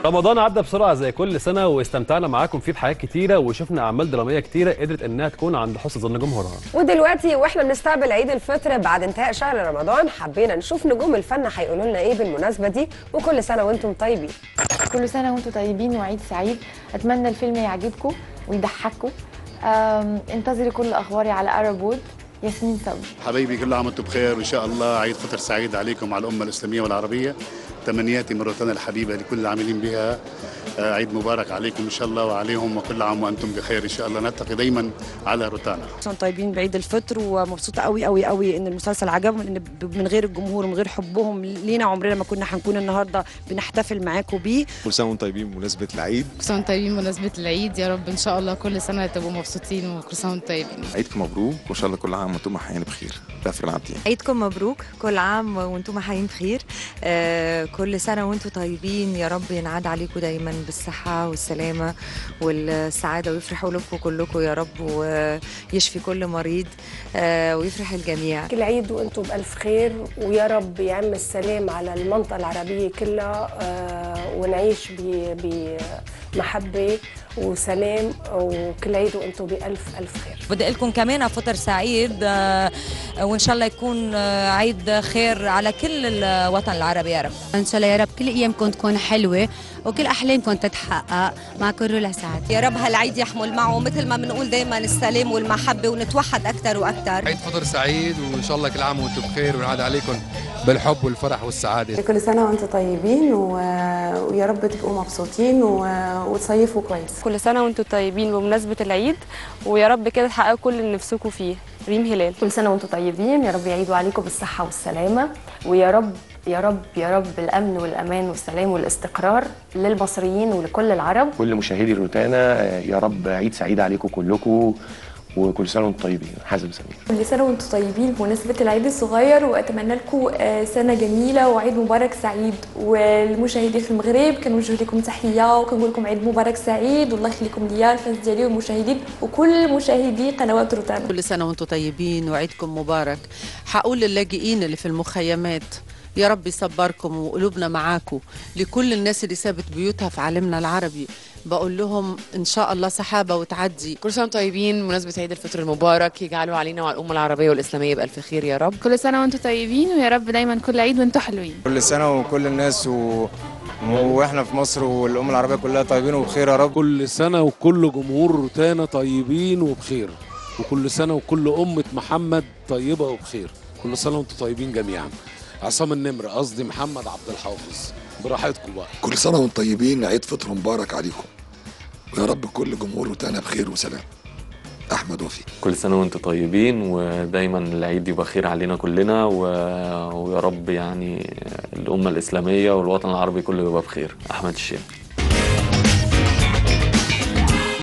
رمضان عدى بسرعه زي كل سنه واستمتعنا معاكم فيه بحاجات كتيره وشفنا اعمال دراميه كتيره قدرت انها تكون عند حسن ظن جمهورها ودلوقتي واحنا بنستقبل عيد الفطر بعد انتهاء شهر رمضان حبينا نشوف نجوم الفن هيقولوا لنا ايه بالمناسبه دي وكل سنه وانتم طيبين كل سنة وانتم طيبين وعيد سعيد أتمنى الفيلم يعجبكم ويضحككم أم، انتظري كل أخباري على أرب وود ياسمين صبري حبايبي كل عام وانتم بخير وان شاء الله عيد فطر سعيد عليكم على الامه الاسلاميه والعربيه تمنياتي من روتانا الحبيبه لكل العاملين بها آه، عيد مبارك عليكم ان شاء الله وعليهم وكل عام وانتم بخير ان شاء الله نلتقي دايما على روتانا كلهم طيبين بعيد الفطر ومبسوطه قوي قوي قوي ان المسلسل عجبهم لان ب- من غير الجمهور ومن غير حبهم لينا عمرنا ما كنا هنكون النهارده بنحتفل معاكم بيه كل سنه وانتم طيبين بمناسبه العيد كل سنه وانتم طيبين بمناسبه العيد يا رب ان شاء الله كل سنه تبقوا مبسوطين وكل سنه وانتم طيبين عيدكم مبروك وان شاء الله كل عام وانتم حيين بخير بافر العابدين عيدكم مبروك كل عام وانتم حيين بخير آه كل سنة وانتم طيبين يا رب ينعاد عليكم دايما بالصحة والسلامة والسعادة ويفرح قلوبكم كلكم يا رب ويشفي كل مريض آه ويفرح الجميع العيد وانتم بألف خير ويا رب يعم السلام على المنطقة العربية كلها آه، ونعيش ب- بمحبة وسلام وكل عيد وانتم بألف ألف خير بدي أقول لكم كمان فطر سعيد آه، وان شاء الله يكون آه، عيد خير على كل الوطن العربي يا رب ان شاء الله يا رب كل ايامكم تكون حلوه وكل احلامكم تتحقق مع كل الاسعاد يا رب هالعيد يحمل معه مثل ما بنقول دائما السلام والمحبه ونتوحد اكثر واكثر عيد فطر سعيد وان شاء الله كل عام وانتم بخير ونعاد عليكم بالحب والفرح والسعاده كل سنة وانتم طيبين و... ويا رب تبقوا مبسوطين و... وتصيفوا كويس كل سنة وانتم طيبين بمناسبة العيد ويا رب كده تحققوا كل اللي نفسكم فيه ريم هلال كل سنة وانتم طيبين يا رب يعيدوا عليكم بالصحة والسلامة ويا رب يا رب يا رب الأمن والأمان والسلام والاستقرار للمصريين ولكل العرب كل مشاهدي روتانا آه، يا رب عيد سعيد عليكم كلكم وكل سنه وانتم طيبين حازم سمير كل سنة وانتم طيبين بمناسبة العيد الصغير وأتمنى لكم آه، سنة جميلة وعيد مبارك سعيد والمشاهدين في المغرب كنوجه لكم تحية وكنقول لكم عيد مبارك سعيد والله يخليكم ليا الفانز ديالي والمشاهدين وكل مشاهدي قنوات روتانا كل سنة وانتم طيبين وعيدكم مبارك حقول للاجئين اللي في المخيمات يا رب يصبركم وقلوبنا معاكم لكل الناس اللي سابت بيوتها في عالمنا العربي بقول لهم ان شاء الله سحابه وتعدي كل سنه وانتم طيبين بمناسبه عيد الفطر المبارك يجعله علينا وعلى الامه العربيه والاسلاميه بالف خير يا رب كل سنة وانتم طيبين ويا رب دايما كل عيد وانتم حلوين كل سنة وكل الناس و... واحنا في مصر والأمة العربية كلها طيبين وبخير يا رب كل سنة وكل جمهور روتانا طيبين وبخير وكل سنة وكل أمة محمد طيبة وبخير كل سنة وانتم طيبين جميعا عصام النمر قصدي محمد عبد الحافظ براحتكم بقى كل سنة وانتم طيبين عيد فطر مبارك عليكم ويا رب كل جمهور روتانا بخير وسلام أحمد وفي كل سنة وانتم طيبين ودايما العيد يبقى خير علينا كلنا و... ويا رب يعني الأمة الإسلامية والوطن العربي كله يبقى بخير أحمد الشيخ